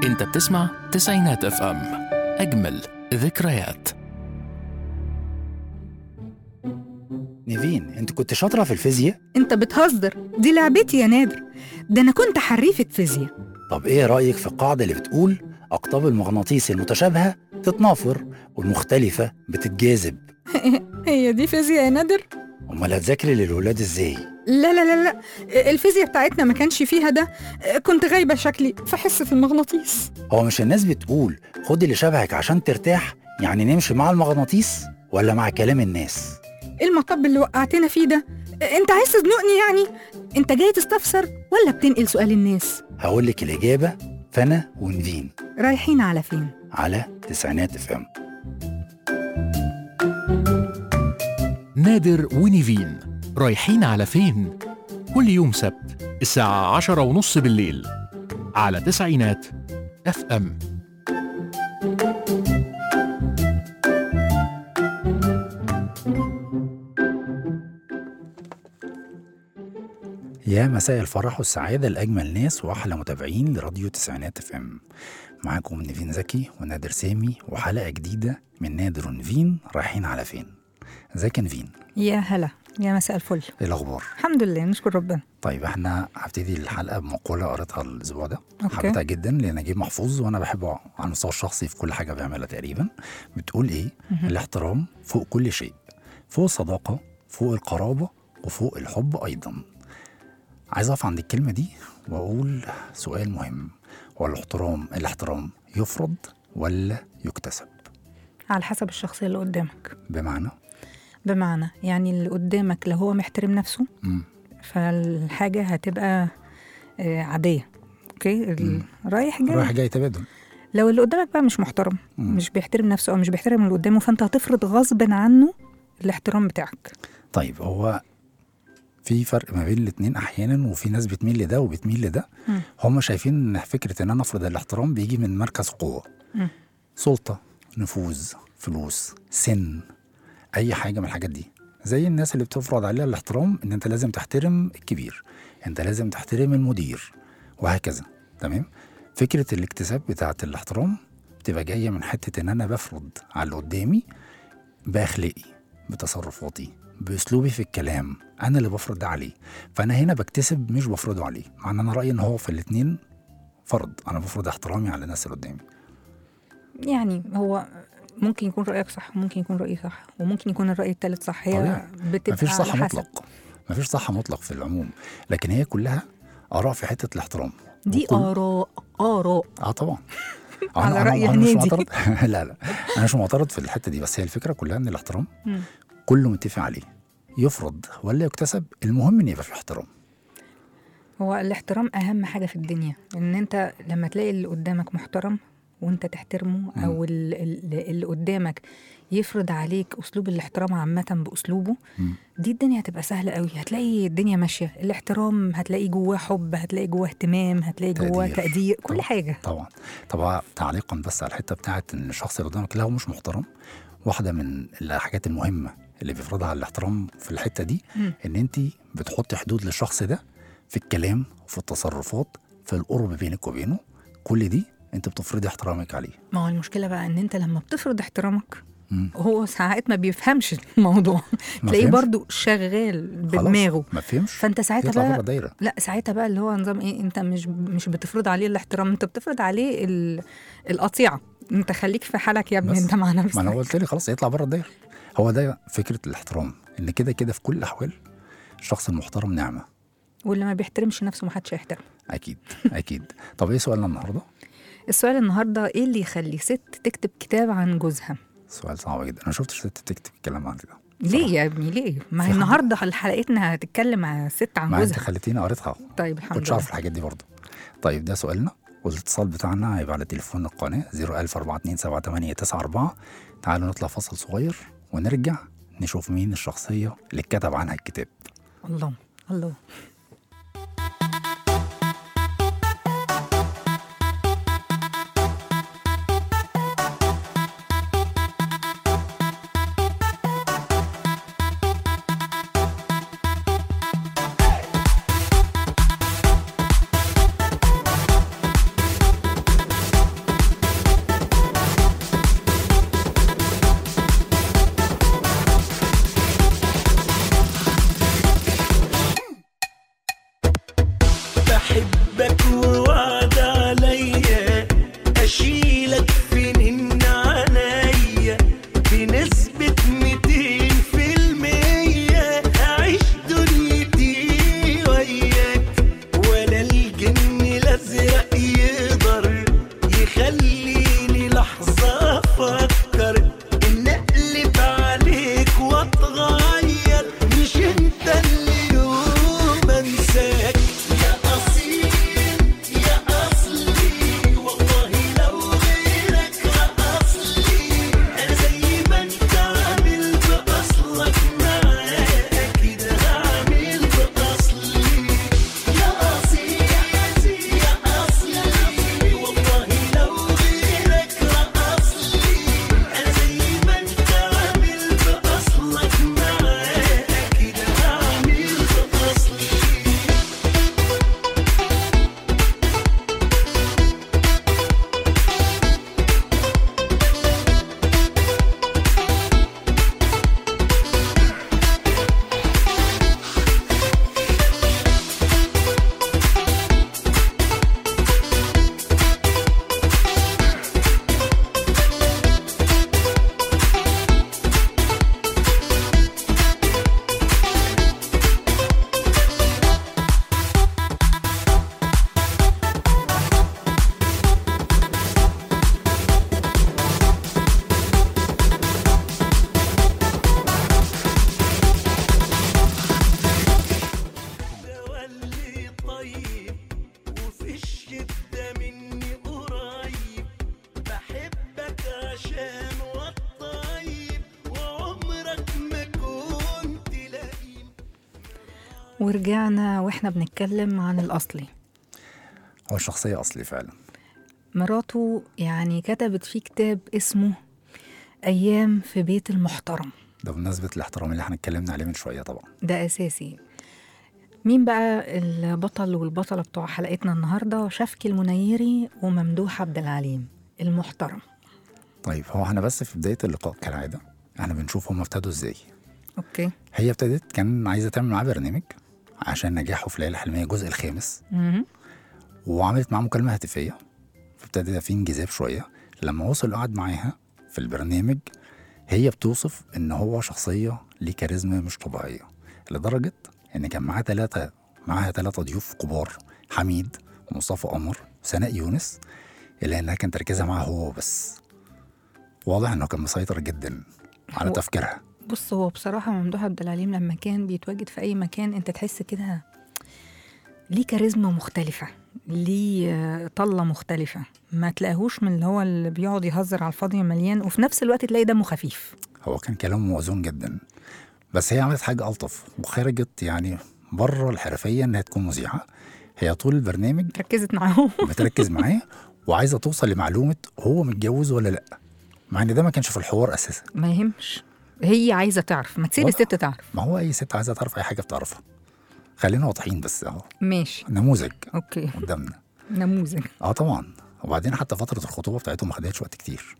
انت بتسمع تسعينات اف ام اجمل ذكريات نيفين انت كنت شاطرة في الفيزياء انت بتهزر دي لعبتي يا نادر ده انا كنت حريفة فيزياء طب ايه رأيك في القاعدة اللي بتقول أقطاب المغناطيس المتشابهة تتنافر والمختلفة بتتجاذب هي دي فيزياء يا نادر أمال هتذاكري للولاد ازاي لا لا لا لا الفيزياء بتاعتنا ما كانش فيها ده كنت غايبة شكلي في حصة المغناطيس هو مش الناس بتقول خد اللي شبهك عشان ترتاح يعني نمشي مع المغناطيس ولا مع كلام الناس ايه المطب اللي وقعتنا فيه ده انت عايز تزنقني يعني انت جاي تستفسر ولا بتنقل سؤال الناس هقول لك الإجابة فأنا ونفين رايحين على فين على تسعينات اف ام نادر ونيفين رايحين على فين؟ كل يوم سبت الساعة عشرة ونص بالليل على تسعينات اف ام يا مساء الفرح والسعادة لأجمل ناس وأحلى متابعين لراديو تسعينات اف ام معاكم نيفين زكي ونادر سامي وحلقة جديدة من نادر ونيفين رايحين على فين ازيك يا نيفين يا هلا يا مساء الفل ايه الأخبار الحمد لله نشكر ربنا طيب احنا هبتدي الحلقة بمقولة قريتها الأسبوع ده أوكي. حبيتها جدا لأن نجيب محفوظ وأنا بحبه على المستوى الشخصي في كل حاجة بيعملها تقريبا بتقول إيه الاحترام فوق كل شيء فوق الصداقة فوق القرابة وفوق الحب أيضا عايز أقف عند الكلمة دي وأقول سؤال مهم هو الاحترام الاحترام يفرض ولا يكتسب على حسب الشخصية اللي قدامك بمعنى بمعنى يعني اللي قدامك لو هو محترم نفسه مم. فالحاجة هتبقى آه، عادية اوكي ال- رايح جاي رايح جاي تبادل لو اللي قدامك بقى مش محترم مم. مش بيحترم نفسه او مش بيحترم اللي قدامه فانت هتفرض غصب عنه الاحترام بتاعك طيب هو في فرق ما بين الاتنين احيانا وفي ناس بتميل لده وبتميل لده مم. هم شايفين ان فكره ان انا افرض الاحترام بيجي من مركز قوه مم. سلطه نفوذ فلوس سن اي حاجه من الحاجات دي زي الناس اللي بتفرض عليها الاحترام ان انت لازم تحترم الكبير انت لازم تحترم المدير وهكذا تمام فكره الاكتساب بتاعه الاحترام بتبقى جايه من حته ان انا بفرض على اللي قدامي باخلاقي بتصرفاتي باسلوبي في الكلام انا اللي بفرض ده عليه فانا هنا بكتسب مش بفرضه عليه مع ان انا رايي ان هو في الاثنين فرض انا بفرض احترامي على الناس اللي قدامي يعني هو ممكن يكون رأيك صح وممكن يكون رأيي صح وممكن يكون الرأي التالت صح هي طبيعي. بتبقى مفيش على صح حسب مطلق مفيش صح مطلق في العموم لكن هي كلها اراء في حته الاحترام دي وكل- آراء آراء اه طبعا على أنا- أنا- رأي أنا مش هنيدي. معترض لا لا انا مش معترض في الحته دي بس هي الفكره كلها ان الاحترام مم. كله متفق عليه يفرض ولا يكتسب المهم ان يبقى في احترام هو الاحترام أهم حاجة في الدنيا إن أنت لما تلاقي اللي قدامك محترم وأنت تحترمه أو ال- ال- اللي قدامك يفرض عليك أسلوب الاحترام عامة بأسلوبه مم. دي الدنيا هتبقى سهلة قوي هتلاقي الدنيا ماشية الاحترام هتلاقي جواه حب هتلاقي جواه اهتمام هتلاقي جواه تقدير. تقدير كل طبعا. حاجة طبعا طبعا تعليقا بس على الحته بتاعت ان الشخص اللي قدامك لو مش محترم واحده من الحاجات المهمه اللي بيفرضها على الاحترام في الحته دي مم. ان انت بتحطي حدود للشخص ده في الكلام وفي التصرفات في القرب بينك وبينه كل دي انت بتفرضي احترامك عليه ما هو المشكلة بقى إن أنت لما بتفرض احترامك مم. هو ساعات ما بيفهمش الموضوع ما تلاقيه فهمش؟ برضو شغال خلاص، بدماغه ما فهمش فانت ساعتها يطلع بره بقى الدايره لا ساعتها بقى اللي هو نظام ايه انت مش مش بتفرض عليه الاحترام انت بتفرض عليه ال- القطيعه انت خليك في حالك يا ابني بس. انت مع نفسك ما انا قلت لي خلاص يطلع بره الدايره هو ده فكره الاحترام ان كده كده في كل الاحوال الشخص المحترم نعمه واللي ما بيحترمش نفسه ما حدش هيحترم اكيد اكيد طب ايه سؤالنا النهارده السؤال النهارده ايه اللي يخلي ست تكتب كتاب عن جوزها سؤال صعب جدا انا شفتش ست بتكتب الكلام عن ده ليه يا ابني ليه ما هي في حد- النهارده حلقتنا هتتكلم عن ست عن ما انت جوزها خليتيني قريتها طيب كنتش الحمد اعرف لله الحاجات دي برضه طيب ده سؤالنا والاتصال بتاعنا هيبقى على تليفون القناه 014278894 تعالوا نطلع فاصل صغير ونرجع نشوف مين الشخصيه اللي اتكتب عنها الكتاب الله الله بحبك ووعد عليا اشيلك في نن عنيا بنسبة 200 في المية اعيش دنيتي وياك ولا الجن الازرق يقدر يخليني لحظة افكر ان اقلب عليك واتغير مش انت اللي يوم انساك يا اصيل يا اصلي والله لو غيرك اصلي انا زي ما انت عامل باصلك معاك كده هعمل باصلي يا اصيل يا اصلي والله لو غيرك اصلي انا زي ما انت عامل باصلك معاك كده هعمل باصلي تولي طيب وفي الشدة مني قريب بحبك عشان والطيب وعمرك ما كنت لئيم ورجعنا واحنا بنتكلم عن الأصلي هو الشخصيه اصلي فعلا مراته يعني كتبت فيه كتاب اسمه أيام في بيت المحترم ده بمناسبه الاحترام اللي احنا اتكلمنا عليه من شويه طبعا ده أساسي مين بقى البطل والبطلة بتوع حلقتنا النهاردة شفكي المنيري وممدوح عبد العليم المحترم طيب هو احنا بس في بدايه اللقاء كالعاده احنا بنشوف هم ابتدوا ازاي أوكي هي ابتدت كان عايزه تعمل معاه برنامج عشان نجاحه في ليالي الحلميه الجزء الخامس مهم. وعملت معاه مكالمه هاتفيه فابتدى في انجذاب شويه لما وصل قعد معاها في البرنامج هي بتوصف ان هو شخصيه ليه كاريزما مش طبيعيه لدرجه ان كان معاه ثلاثه معاها ثلاثه ضيوف كبار حميد ومصطفى قمر وسناء يونس الا انها كان تركيزها معاه هو بس واضح انه كان مسيطر جدا على هو- تفكيرها بص هو بصراحة ممدوح عبد العليم لما كان بيتواجد في أي مكان أنت تحس كده ليه كاريزما مختلفة ليه آه، طلة مختلفة ما تلاقيهوش من اللي هو اللي بيقعد يهزر على الفاضي مليان وفي نفس الوقت تلاقي دمه خفيف هو كان كلامه موزون جدا بس هي عملت حاجة ألطف وخرجت يعني بره الحرفية إنها تكون مذيعة هي طول البرنامج ركزت معاهم بتركز معاه وعايزة توصل لمعلومة هو متجوز ولا لأ مع إن ده ما كانش في الحوار أساسا ما يهمش هي عايزة تعرف ما تسيب واضح. الست تعرف ما هو أي ست عايزة تعرف أي حاجة بتعرفها خلينا واضحين بس أهو ماشي نموذج أوكي قدامنا نموذج اه طبعا وبعدين حتى فترة الخطوبة بتاعتهم ما خدتش وقت كتير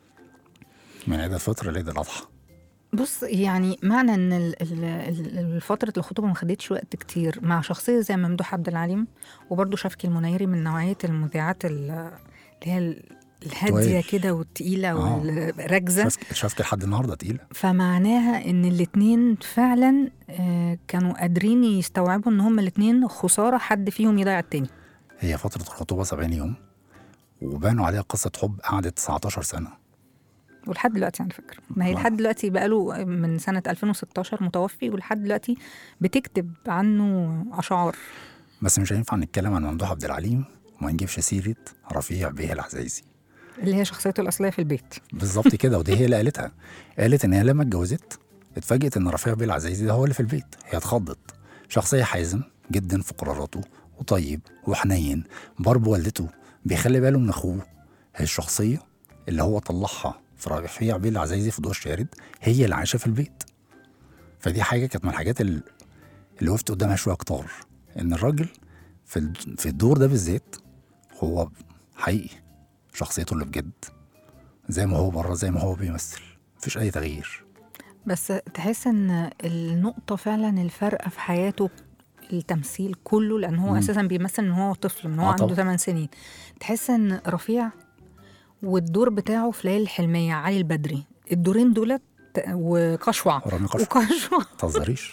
من عيد الفطر لعيد الأضحى بص يعني معنى ان ال- ال- ال- فتره الخطوبه ما خدتش وقت كتير مع شخصيه زي ممدوح عبد العليم وبرضه شفكي المنيري من نوعيه المذيعات ال- اللي هي ال- الهاديه طويل. كده والتقيله آه. والراكزه شافك شافك لحد النهاردة تقيلة فمعناها ان الاتنين فعلا آه، كانوا قادرين يستوعبوا ان هما الاتنين خساره حد فيهم يضيع التاني هي فترة الخطوبة 70 يوم وبانوا عليها قصة حب قعدت 19 سنة ولحد دلوقتي على فكره ما هي الله. لحد دلوقتي بقاله من سنه 2016 متوفي ولحد دلوقتي بتكتب عنه اشعار بس مش هينفع نتكلم عن ممدوح عبد العليم وما نجيبش سيرة رفيع بيه العزايزي اللي هي شخصيته الاصليه في البيت بالظبط كده ودي هي اللي قالتها قالت ان هي لما اتجوزت اتفاجئت ان رفيع بيه العزايزي ده هو اللي في البيت هي اتخضت شخصيه حازم جدا في قراراته وطيب وحنين بار بوالدته بيخلي باله من اخوه هي الشخصيه اللي هو طلعها في رفيع بيه العزايزي في دور شارد هي اللي عايشه في البيت فدي حاجه كانت من الحاجات اللي, اللي وقفت قدامها شويه كتار ان الراجل في الد- في الدور ده بالذات هو حقيقي شخصيته اللي بجد زي ما هو بره زي ما هو بيمثل مفيش اي تغيير بس تحس ان النقطه فعلا الفارقه في حياته التمثيل كله لان هو مم. اساسا بيمثل ان هو طفل من هو آه عنده طبعا. 8 سنين تحس ان رفيع والدور بتاعه في ليالي الحلميه علي البدري الدورين دولت وقشوع رامي قشوع وقشوع ما تهزريش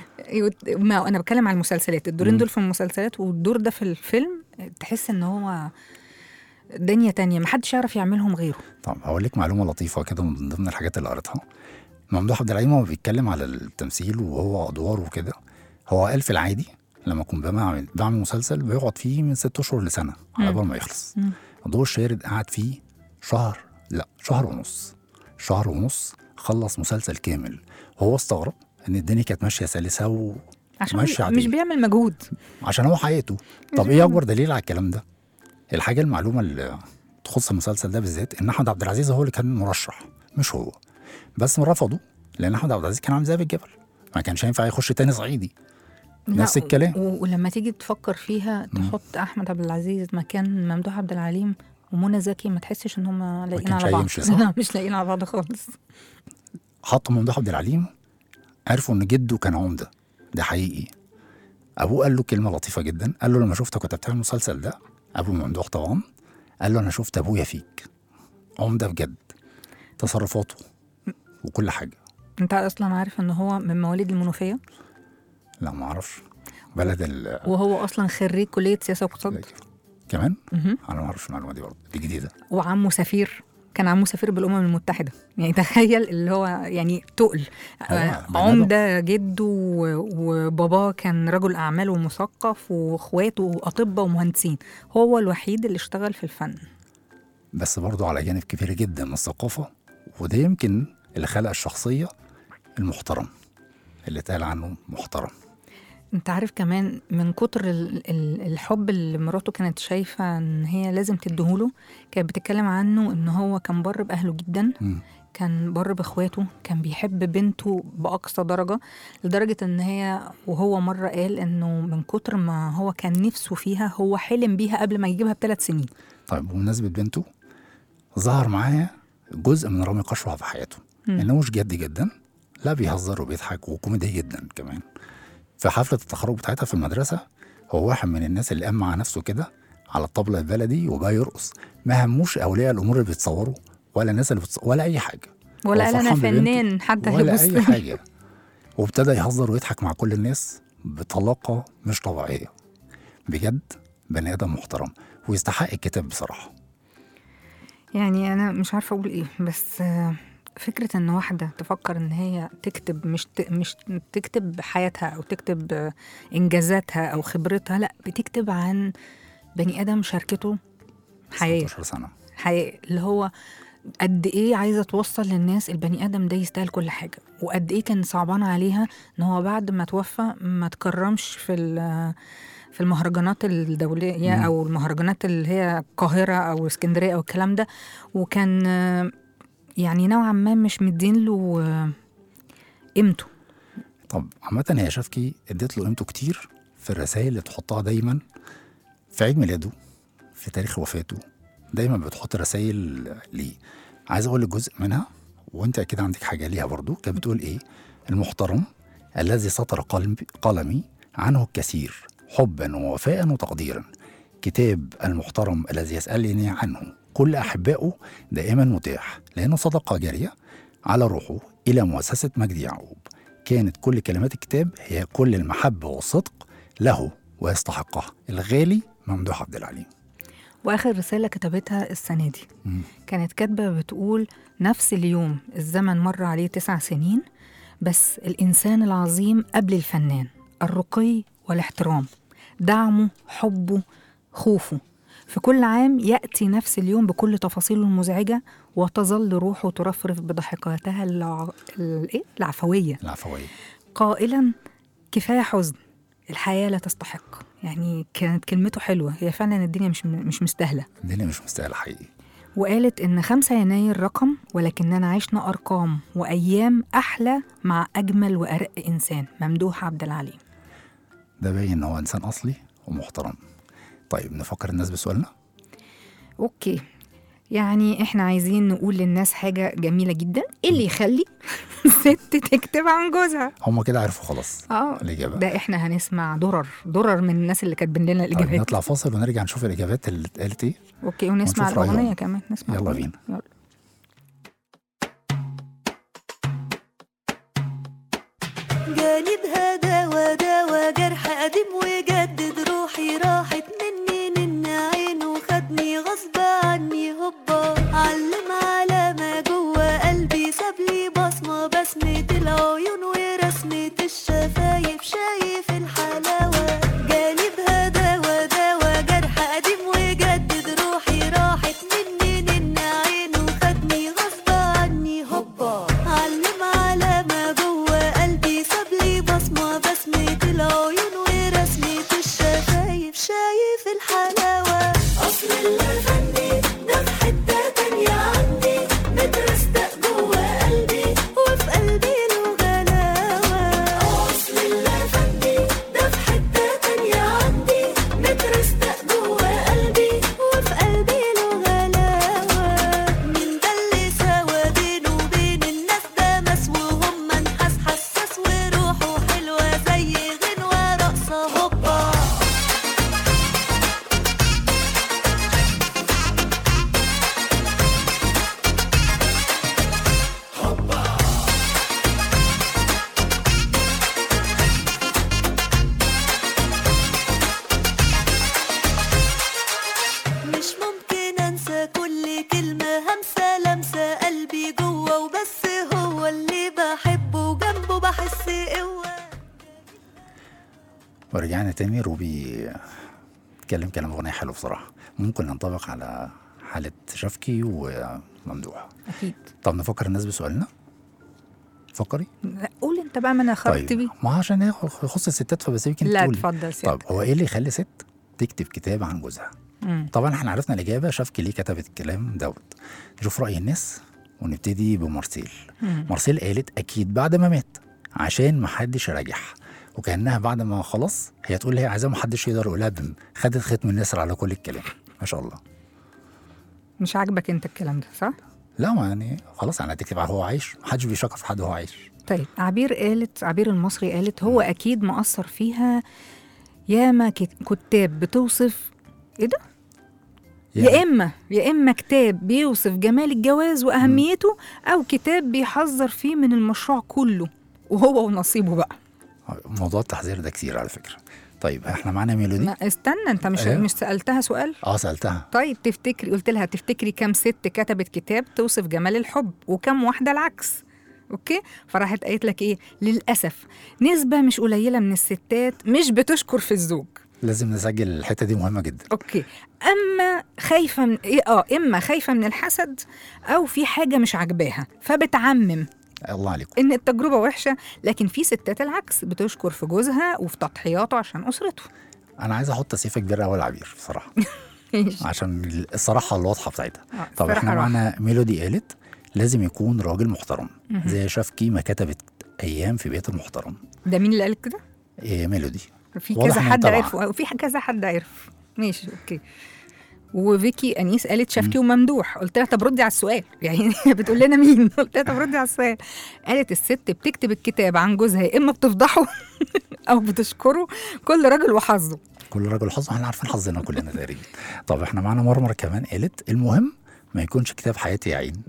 ما انا بتكلم على المسلسلات الدورين مم. دول في المسلسلات والدور ده في الفيلم تحس ان هو دنيا تانية محدش يعرف يعملهم غيره طب هقول لك معلومه لطيفه كده من ضمن الحاجات اللي قريتها ممدوح عبد العليم هو بيتكلم على التمثيل وهو ادواره وكده هو قال في العادي لما اكون بعمل بعمل مسلسل بيقعد فيه من ست اشهر لسنه على مم. بال ما يخلص مم. ضوء الشارد قعد فيه شهر لا شهر ونص شهر ونص خلص مسلسل كامل وهو استغرب ان الدنيا كانت ماشيه سلسه و... عشان ماشي مش عادية. بيعمل مجهود عشان هو حياته طب ايه اكبر دليل على الكلام ده الحاجه المعلومه اللي تخص المسلسل ده بالذات ان احمد عبد العزيز هو اللي كان مرشح مش هو بس رفضوا لان احمد عبد العزيز كان عامل زي الجبل ما كانش ينفع يخش تاني صعيدي لا، نفس الكلام. و- ولما تيجي تفكر فيها تحط احمد عبد العزيز مكان ممدوح عبد العليم ومنى زكي ما تحسش ان هم لايقين كانش على بعض هيمشي، صح؟ لا مش لايقين على بعض خالص حطوا ممدوح عبد العليم عرفوا ان جده كان عمده ده حقيقي ابوه قال له كلمه لطيفه جدا قال له لما شفتك كنت بتعمل المسلسل ده ابو ممدوح طبعا قال له انا شفت ابويا فيك عمده بجد تصرفاته وكل حاجه انت اصلا عارف ان هو من مواليد المنوفيه لا ما اعرفش بلد ال وهو اصلا خريج كليه سياسه واقتصاد كمان مهم. انا ما اعرفش المعلومه دي برضه دي جديده وعمه سفير كان عمه سفير بالامم المتحده يعني تخيل اللي هو يعني تقل آه، بني عمده جده و- وباباه كان رجل اعمال ومثقف واخواته اطباء ومهندسين هو الوحيد اللي اشتغل في الفن بس برضه على جانب كبير جدا من الثقافه وده يمكن اللي خلق الشخصيه المحترم اللي اتقال عنه محترم انت عارف كمان من كتر ال- ال- الحب اللي مراته كانت شايفه ان هي لازم تديهوله كانت بتتكلم عنه ان هو كان بر باهله جدا مم. كان بر باخواته كان بيحب بنته باقصى درجه لدرجه ان هي وهو مره قال انه من كتر ما هو كان نفسه فيها هو حلم بيها قبل ما يجيبها بثلاث سنين طيب بمناسبة بنته ظهر معاها جزء من رامي قشوع في حياته مم. انه مش جد جدا لا بيهزر وبيضحك وكوميدي جدا كمان في حفلة التخرج بتاعتها في المدرسة هو واحد من الناس اللي قام مع نفسه كده على الطبلة البلدي وبقى يرقص ما هموش أولياء الأمور اللي بيتصوروا ولا الناس اللي بتصور ولا أي حاجة ولا هو قال انا فرحان ببنته فنان حتى ولا هيبص أي حاجة وابتدى يهزر ويضحك مع كل الناس بطلاقة مش طبيعية بجد بني آدم محترم ويستحق الكتاب بصراحة يعني انا مش عارفه اقول ايه بس آه، فكره ان واحده تفكر ان هي تكتب مش ت... مش تكتب حياتها او تكتب آه، انجازاتها او خبرتها لا بتكتب عن بني ادم شاركته حياه 19 سنة حياه اللي هو قد ايه عايزه توصل للناس البني ادم ده يستاهل كل حاجه وقد ايه كان صعبان عليها ان هو بعد ما توفى ما تكرمش في ال- في المهرجانات الدوليه مم. او المهرجانات اللي هي القاهره او اسكندريه او الكلام ده وكان آه، يعني نوعا ما مش مدين له آه، قيمته طب عامة هي شافكي اديت له قيمته كتير في الرسائل اللي بتحطها دايما في عيد ميلاده في تاريخ وفاته دايما بتحط رسائل ليه عايز اقول لك جزء منها وانت اكيد عندك حاجه ليها برضو كانت بتقول ايه المحترم الذي سطر قلبي قلمي عنه الكثير حبا ووفاء وتقديرا كتاب المحترم الذي يسألني عنه كل أحبائه دائما متاح لأنه صدقة جارية على روحه إلى مؤسسة مجدي يعقوب كانت كل كلمات الكتاب هي كل المحبة والصدق له ويستحقها الغالي ممدوح عبد العليم واخر رساله كتبتها السنه دي مم. كانت كاتبه بتقول نفس اليوم الزمن مر عليه تسع سنين بس الانسان العظيم قبل الفنان الرقي والاحترام دعمه حبه خوفه في كل عام ياتي نفس اليوم بكل تفاصيله المزعجه وتظل روحه ترفرف بضحكاتها الع... الإيه؟ العفويه العفوية قائلا كفايه حزن الحياه لا تستحق يعني كانت كلمته حلوه هي فعلا الدنيا مش مش مستاهله الدنيا مش مستاهلة حقيقي وقالت إن 5 يناير رقم ولكننا عشنا أرقام وأيام أحلى مع أجمل وأرق إنسان ممدوح عبد العليم ده باين ان هو انسان اصلي ومحترم طيب نفكر الناس بسؤالنا أوكي يعني احنا عايزين نقول للناس حاجه جميله جدا إيه اللي يخلي ست تكتب عن جوزها هم كده عرفوا خلاص اه الاجابه ده احنا هنسمع درر درر من الناس اللي كاتبين لنا طيب الاجابات نطلع فاصل ونرجع نشوف الاجابات اللي اتقالت ايه اوكي ونسمع ونشوف رأيهم. الاغنيه كمان نسمع يلا الأغنية. بينا. يلا. جاني بهداوة داوى جرح قديم وجدد روحي راحت مني من عينه خدني غصب عني هوبا علم على ما جوه قلبي سابلي بصمة بسمة العيون ورسمة الشفايف شايف الحلاوة جاني بهداوة داوى جرح قديم وجدد روحي راحت مني من عينه خدني غصب عني هوبا علم على ما جوه قلبي سابلي بصمة بسمة العيون ورسمة الشفايف شايف الحلاوة أصل اللافندي ده في حتة تانية عندي مترستق جوه قلبي وفي قلبي له غلاوة أصل اللافندي ده في حتة تانية عندي مترستق جوه قلبي وفي قلبي له غلاوة من ده اللي سوا بينه وبين الناس ده مس وهم نحاس حساس وروحه حلوة زي غنوة رقصة هوبا مش ممكن انسى كل كلمة همسة لمسة قلبي جوه وبس هو اللي بحبه وجنبه بحس قوة ورجعنا تاني روبي اتكلم كلام اغنيه حلو بصراحه ممكن ينطبق على حاله شفكي وممدوح اكيد طب نفكر الناس بسؤالنا فكري لا، قول انت بقى ما انا خرجت طيب بيه ما عشان هي يخص الستات فبسيبك انت لا تقولي. اتفضل طب سيادتك هو ايه اللي يخلي ست تكتب كتاب عن جوزها مم. طبعا احنا عرفنا الاجابه شفكي ليه كتبت الكلام دوت نشوف راي الناس ونبتدي بمارسيل مم. مارسيل قالت اكيد بعد ما مات عشان ما حدش رجح وكانها بعد ما خلاص هي تقول هي عايزاه ما حدش يقدر يقولها بم خدت ختم النسر على كل الكلام ما شاء الله مش عاجبك انت الكلام ده صح؟ لا ما يعني خلاص انا هتكتب على هو عايش ما حدش بيشكر في حد وهو عايش طيب عبير قالت عبير المصري قالت هو اكيد مأثر فيها ياما كت- كتاب بتوصف ايه ده؟ يا اما يا اما كتاب بيوصف جمال الجواز واهميته او كتاب بيحذر فيه من المشروع كله وهو ونصيبه بقى موضوع التحذير ده كتير على فكره طيب احنا معانا ميلودي ما استنى انت مش أيوه. مش سالتها سؤال اه سالتها طيب تفتكري قلت لها تفتكري كم ست كتبت كتاب توصف جمال الحب وكم واحده العكس اوكي فراحت قالت لك ايه للاسف نسبه مش قليله من الستات مش بتشكر في الزوج لازم نسجل الحته دي مهمه جدا اوكي اما خايفه من ايه اه اما خايفه من الحسد او في حاجه مش عاجباها فبتعمم الله عليكم ان التجربه وحشه لكن في ستات العكس بتشكر في جوزها وفي تضحياته عشان اسرته انا عايز احط سيفه كبيره قوي العبير بصراحه عشان الصراحه الواضحه بتاعتها آه، طب الصراحة احنا راحة. معانا ميلودي قالت لازم يكون راجل محترم زي شفكي ما كتبت ايام في بيت المحترم ده مين اللي قال كده إيه ميلودي في واضح كذا إنها حد متابعة. عرف في كذا حد عرف ماشي اوكي وفيكي انيس قالت شفكي وممدوح قلت لها طب ردي على السؤال يعني بتقول لنا مين قلت لها طب ردي على السؤال قالت الست بتكتب الكتاب عن جوزها يا اما بتفضحه او بتشكره كل راجل وحظه كل راجل حظ احنا عارفين حظنا كلنا تقريبا طب احنا معانا مرمر كمان قالت المهم ما يكونش كتاب حياتي يا عين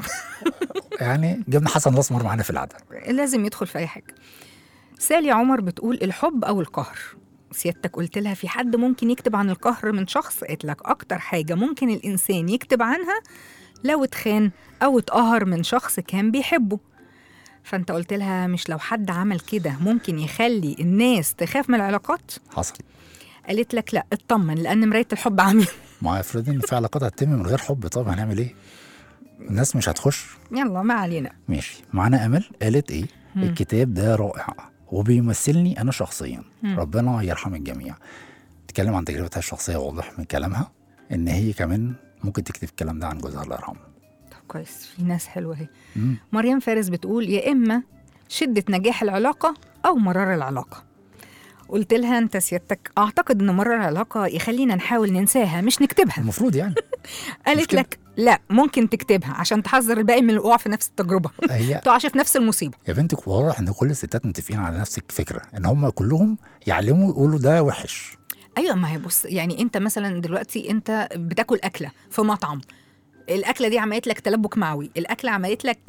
يعني جبنا حسن الاسمر معانا في العدد لازم يدخل في اي حاجه سالي عمر بتقول الحب او القهر سيادتك قلت لها في حد ممكن يكتب عن القهر من شخص قالت لك اكتر حاجه ممكن الانسان يكتب عنها لو اتخان او اتقهر من شخص كان بيحبه فانت قلت لها مش لو حد عمل كده ممكن يخلي الناس تخاف من العلاقات حصل قالت لك لا اطمن لان مرايه الحب عمياء ما افرض ان في علاقات هتتم من غير حب طب هنعمل ايه الناس مش هتخش يلا ما علينا ماشي معانا امل قالت ايه الكتاب ده رائع وبيمثلني انا شخصيا ربنا يرحم الجميع تتكلم عن تجربتها الشخصيه واضح من كلامها ان هي كمان ممكن تكتب الكلام ده عن جوزها الله يرحمه طب كويس في ناس حلوه اهي مم. مريم فارس بتقول يا اما شده نجاح العلاقه او مرار العلاقه قلت لها انت سيادتك اعتقد ان مره العلاقه يخلينا نحاول ننساها مش نكتبها المفروض يعني قالت كده. لك لا ممكن تكتبها عشان تحذر الباقي من الوقوع في نفس التجربه هي تقعش في نفس المصيبه يا بنتي واضح ان كل الستات متفقين على نفس الفكره ان هم كلهم يعلموا يقولوا ده وحش ايوه ما هي بص يعني انت مثلا دلوقتي انت بتاكل اكله في مطعم الاكله دي عملت لك تلبك معوي الاكله عملت لك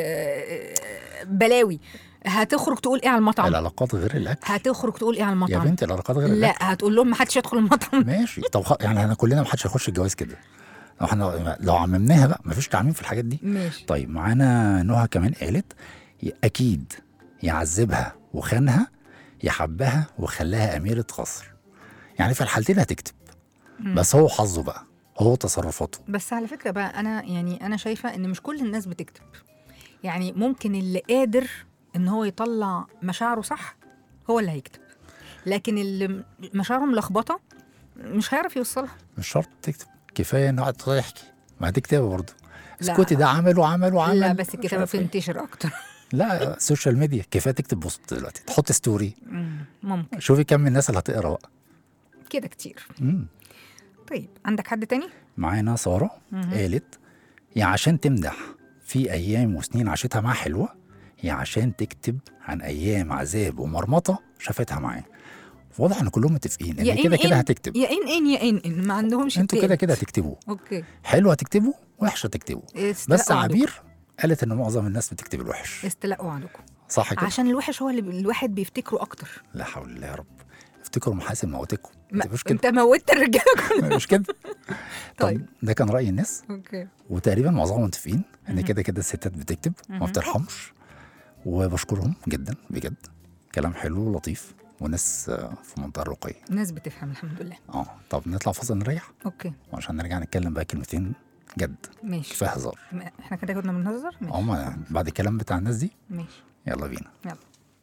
آه، بلاوي هتخرج تقول ايه على المطعم العلاقات غير الاكل هتخرج تقول ايه على يا المطعم بنتي العلاقات غير لا الاكل هتقول لهم ما حدش يدخل المطعم ماشي طب خ... يعني احنا كلنا ما حدش هيخش الجواز كده لو احنا لو عممناها بقى ما فيش تعميم في الحاجات دي ماشي طيب معانا نهى كمان قالت ي- اكيد يعذبها وخانها يحبها وخلاها اميره قصر يعني في الحالتين هتكتب بس هو حظه بقى هو تصرفاته بس على فكره بقى انا يعني انا شايفه ان مش كل الناس بتكتب يعني ممكن اللي قادر ان هو يطلع مشاعره صح هو اللي هيكتب لكن اللي مشاعره ملخبطه مش هيعرف يوصلها مش شرط تكتب كفايه انه قاعد تحكي ما هتكتبها برضه لا. اسكتي ده عمل وعمل وعمل لا بس مش الكتابه عارف إيه. بتنتشر اكتر لا السوشيال ميديا كفايه تكتب بوست دلوقتي تحط ستوري مم، ممكن شوفي كم من الناس اللي هتقرا بقى كده كتير مم. طيب عندك حد تاني معانا ساره قالت يا عشان تمدح في ايام وسنين عاشتها معاه حلوه يا عشان تكتب عن ايام عذاب ومرمطه شافتها معاه واضح ان كلهم متفقين ان يا كده إن كده إن هتكتب يا ان ان يا ان ان ما عندهمش انتوا كده التالت. كده هتكتبوا اوكي حلو هتكتبوا وحش هتكتبوا استلقوا بس عندكم. عبير قالت ان معظم الناس بتكتب الوحش استلقوا عندكم صح كده عشان الوحش هو اللي ب- الواحد بيفتكره اكتر لا حول الله يا رب افتكروا محاسن موتكم ما مش كده انت موتت الرجاله كلها مش كده طيب. طب ده كان راي الناس اوكي وتقريبا معظمهم متفقين ان كده كده الستات بتكتب وما بترحمش وبشكرهم جدا بجد كلام حلو ولطيف وناس آه، في منتهى الرقي الناس بتفهم الحمد لله اه طب نطلع فاصل نريح اوكي وعشان نرجع نتكلم بقى كلمتين جد ماشي كفايه هزار ما- احنا كده كنا بنهزر ماشي هما بعد الكلام بتاع الناس دي ماشي يلا بينا يلا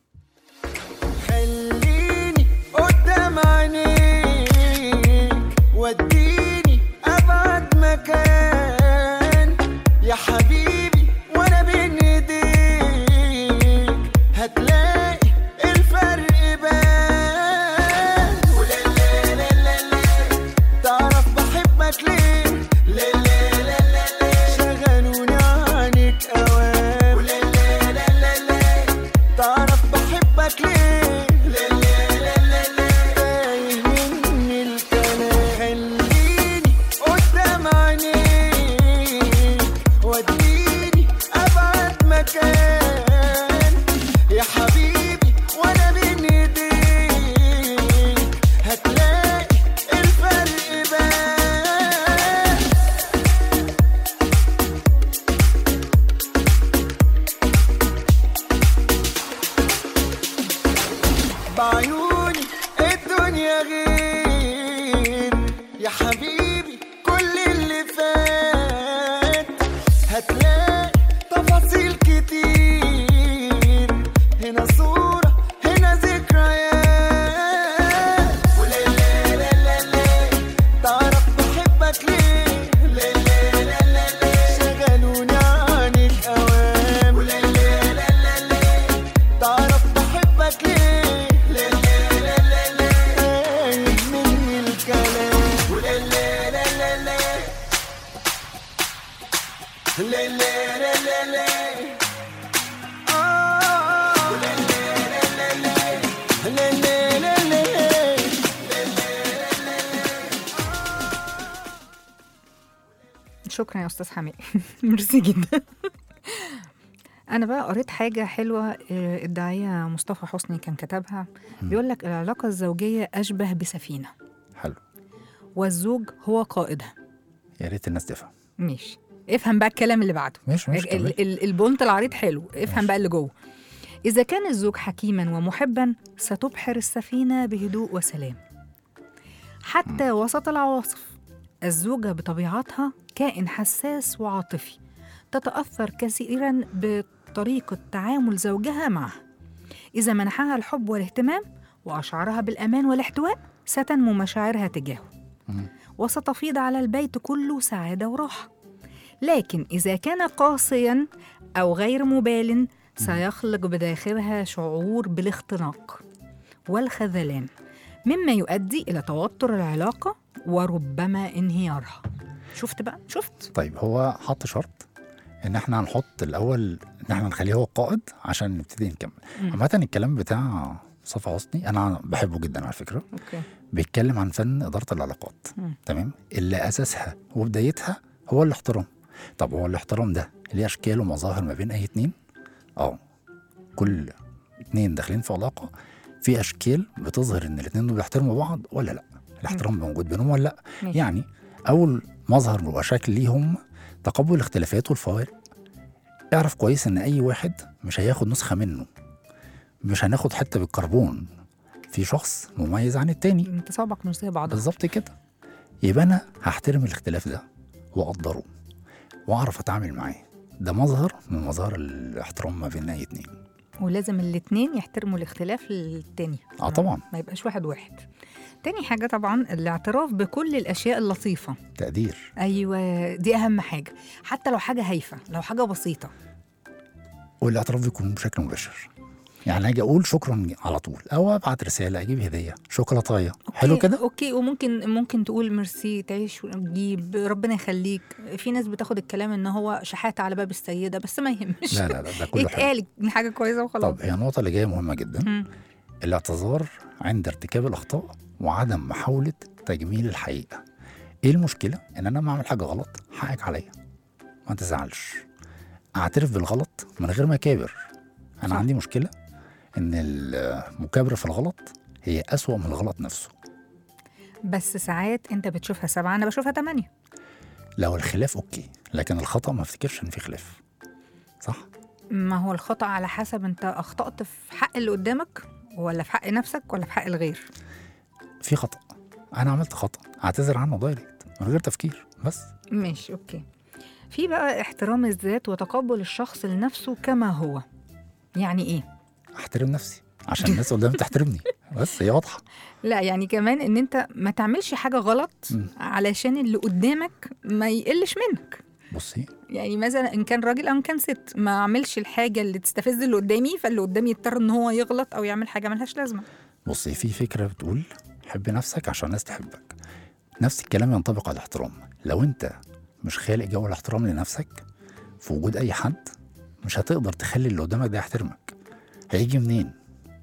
خليني قدام عينيك وديني ابعد مكان يا حبيبي وانا بين ايديك هتلاقي الفرق بان ولا لا لا لا لا تعرف بحبك ليه لا لا لا لا لا شغلوني عنك اوام ولا لا لا لا لا تعرف بحبك ليه لا لا لا لا لا تايه مني الكلام خليني قدام عينيك وديني ابعد مكان يا حبيبي وانا بين ايديك هتلاقي الفرق بان بعيوني الدنيا غير يا حبيبي كل اللي فات هتلاقي تفاصيل كتير هنا صورة هنا ذكريات ولا لا لا لا لا تعرف بحبك ليه لا لا لا لا لا شغلوني عنك اوام ولا لا لا لا لا تعرف بحبك ليه لا لا لا لا لا تايه مني الكلام ولا لا لا لا لا لا لا لا لا لا آه. لا لا لا لا لا لا لا لا لا شكرا يا استاذ حماقي ميرسي جدا انا بقى قريت حاجه حلوه آه، الداعيه مصطفى حسني كان كتبها بيقول لك العلاقه الزوجيه اشبه بسفينه حلو والزوج هو قائدها يا ريت الناس تفهم ماشي افهم بقى الكلام اللي بعده ماشي ماشي ال- كمل. ال- البونت العريض حلو افهم ماشي. بقى اللي جوه إذا كان الزوج حكيما ومحبا ستبحر السفينة بهدوء وسلام حتى وسط العواصف الزوجة بطبيعتها كائن حساس وعاطفي تتأثر كثيرا بطريقة تعامل زوجها معه إذا منحها الحب والاهتمام وأشعرها بالأمان والاحتواء ستنمو مشاعرها تجاهه وستفيض على البيت كله سعادة وراحة لكن إذا كان قاسيا أو غير مبال سيخلق بداخلها شعور بالاختناق والخذلان مما يؤدي إلى توتر العلاقة وربما انهيارها شفت بقى شفت طيب هو حط شرط ان احنا هنحط الاول ان احنا نخليه هو القائد عشان نبتدي نكمل مم. عامه الكلام بتاع مصطفى حسني انا بحبه جدا على فكره أوكي بيتكلم عن فن اداره العلاقات مم. تمام اللي اساسها وبدايتها هو الاحترام طب هو الاحترام ده ليه اشكال ومظاهر ما بين اي اتنين اه كل اتنين داخلين في علاقه في اشكال بتظهر ان الاتنين دول بيحترموا بعض ولا لا الاحترام موجود بينهم ولا لا ماشي. يعني اول مظهر وشكل ليهم تقبل الاختلافات والفوارق اعرف كويس ان اي واحد مش هياخد نسخه منه مش هناخد حته بالكربون في شخص مميز عن التاني انت صوابعك مش زي بعضها بالظبط كده يبقى انا هحترم الاختلاف ده واقدره واعرف اتعامل معاه ده مظهر من مظاهر الاحترام ما بين اي اتنين ولازم الاتنين يحترموا الاختلاف للتاني اه طبعا ما يبقاش واحد واحد تاني حاجة طبعا الاعتراف بكل الأشياء اللطيفة تقدير أيوة دي أهم حاجة حتى لو حاجة هايفة لو حاجة بسيطة والاعتراف بيكون بشكل مباشر يعني اجي اقول شكرا على طول او ابعت رساله اجيب هديه شوكولاتايه حلو أوكي، كده اوكي وممكن ممكن تقول ميرسي تعيش وتجيب ربنا يخليك في ناس بتاخد الكلام ان هو شحاته على باب السيده بس ما يهمش لا لا لا ده كله حلو يتقال إن حاجه كويسه وخلاص طب هي النقطه اللي جايه مهمه جدا مم. الاعتذار عند ارتكاب الاخطاء وعدم محاوله تجميل الحقيقه ايه المشكله ان انا لما اعمل حاجه غلط حقك عليا ما تزعلش اعترف بالغلط من غير ما اكابر انا صح. عندي مشكله ان المكابره في الغلط هي اسوأ من الغلط نفسه بس ساعات انت بتشوفها سبعه انا بشوفها ثمانيه لو الخلاف اوكي لكن الخطا ما افتكرش ان في خلاف صح ما هو الخطا على حسب انت اخطات في حق اللي قدامك ولا في حق نفسك ولا في حق الغير في خطا انا عملت خطا اعتذر عنه دايركت من غير تفكير بس ماشي اوكي في بقى احترام الذات وتقبل الشخص لنفسه كما هو يعني ايه احترم نفسي عشان الناس قدامي تحترمني بس هي واضحه لا يعني كمان ان انت ما تعملش حاجه غلط مم. علشان اللي قدامك ما يقلش منك بصي يعني مثلا ان كان راجل او ان كان ست ما اعملش الحاجه اللي تستفز اللي قدامي فاللي قدامي يضطر ان هو يغلط او يعمل حاجه ملهاش لازمه بصي في فكره بتقول حب نفسك عشان الناس تحبك نفس الكلام ينطبق على الاحترام لو انت مش خالق جو الاحترام لنفسك في وجود اي حد مش هتقدر تخلي اللي قدامك ده يحترمك هيجي منين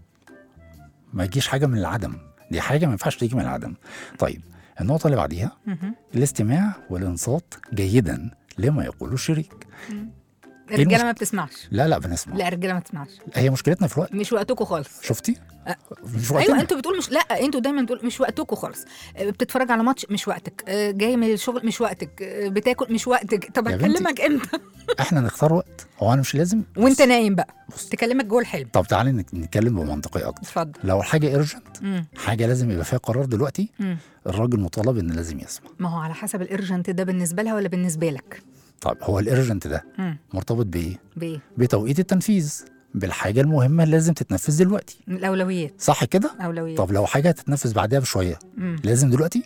ما يجيش حاجه من العدم دي حاجه ما ينفعش تيجي من العدم طيب النقطه اللي بعديها مهم. الاستماع والانصات جيدا لما يقوله الشريك الرجاله المش- ما بتسمعش لا لا بنسمع لا الرجاله ما بتسمعش هي مشكلتنا في الوقت مش وقتكم خالص شفتي أه. مش وقتنا ايوه انتوا بتقولوا مش لا انتوا دايما بتقولوا مش وقتكم خالص آه، بتتفرج على ماتش مش وقتك آه، جاي من الشغل مش وقتك آه، بتاكل مش وقتك طب يا بنتي. اكلمك امتى احنا نختار وقت هو انا مش لازم وانت بص- نايم بقى بص تكلمك جوه الحلم طب تعالي نت- نتكلم بمنطقيه اكتر اتفضل لو الحاجه ايرجنت مم. حاجه لازم يبقى فيها قرار دلوقتي مم. الراجل مطالب ان لازم يسمع ما هو على حسب الارجنت ده بالنسبه لها ولا بالنسبه لك طب هو الايرجنت ده مم. مرتبط بايه بايه بتوقيت التنفيذ بالحاجه المهمه اللي لازم تتنفذ دلوقتي الاولويات صح كده اولويات طب لو حاجه هتتنفذ بعدها بشويه مم. لازم دلوقتي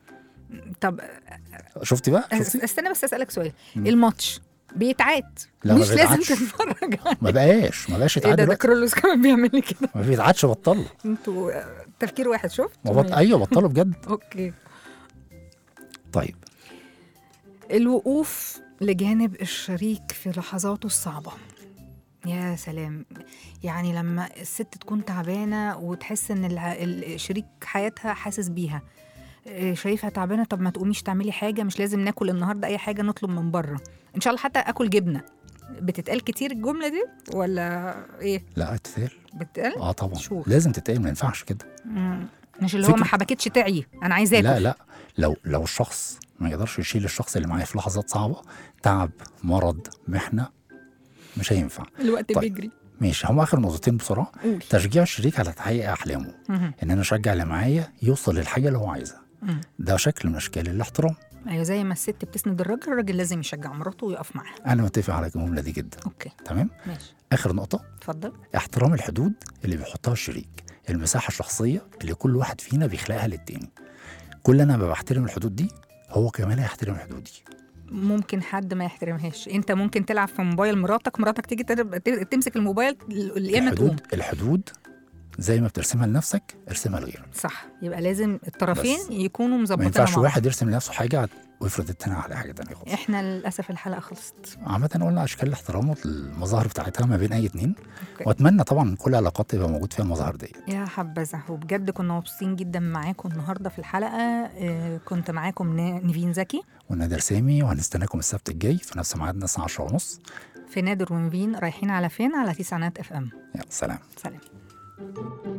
طب شفتي بقى أس- شفتي استنى بس اسالك سؤال مم. الماتش بيتعاد لا، ما مش لازم بيتعادش. تتفرج عليه. ما بقاش ما بقاش ايه يتعاد ده ده دلوقتي كرولوس كمان بيعمل لي كده ما بيتعادش بطله انتوا آه، تفكير واحد شفت ما بط... ايوه بطله بجد اوكي طيب الوقوف لجانب الشريك في لحظاته الصعبة يا سلام يعني لما الست تكون تعبانة وتحس ان الع- ال- شريك حياتها حاسس بيها إيه، شايفها تعبانة طب ما تقوميش تعملي حاجة مش لازم ناكل النهاردة أي حاجة نطلب من بره إن شاء الله حتى أكل جبنة بتتقال كتير الجملة دي ولا إيه لا تتقال بتتقال؟ اه طبعا شوف. لازم تتقال ما ينفعش كده مم. مش اللي هو ما فكرة- حبكتش تعي أنا عايزة لا آكل لا لو لو الشخص ما يقدرش يشيل الشخص اللي معاه في لحظات صعبه تعب مرض محنه مش هينفع الوقت طيب. بيجري ماشي هم اخر نقطتين بسرعه قول تشجيع الشريك على تحقيق احلامه مهم. ان انا اشجع اللي معايا يوصل للحاجه اللي هو عايزها مم. ده شكل من اشكال الاحترام ايوه زي ما الست بتسند الراجل الراجل لازم يشجع مراته ويقف معاها انا متفق على الجمله دي جدا اوكي تمام ماشي اخر نقطه اتفضل احترام الحدود اللي بيحطها الشريك المساحه الشخصيه اللي كل واحد فينا بيخلقها للتاني كل انا ما بحترم الحدود دي هو كمان هيحترم حدودي ممكن حد ما يحترمهاش انت ممكن تلعب في موبايل مراتك مراتك تيجي تر- ت- تمسك الموبايل القيامه تقوم الحدود الحدود زي ما بترسمها لنفسك ارسمها لغيرك صح يبقى لازم الطرفين بس. يكونوا ما مظبطين ينفعش مع واحد يرسم لنفسه حاجه ويفرض التاني على حاجه تانية خالص احنا للاسف الحلقه خلصت عامة قلنا اشكال الاحترام والمظاهر بتاعتها ما بين اي اتنين أوكي. واتمنى طبعا كل علاقات تبقى موجود فيها المظاهر دي يا حبذا وبجد كنا مبسوطين جدا معاكم النهارده في الحلقه آه، كنت معاكم نا- نيفين زكي والنادر سامي وهنستناكم السبت الجاي في نفس ميعادنا الساعه 10 ونص في نادر ونيفين رايحين على فين على تسعينات اف ام يلا سلام سلام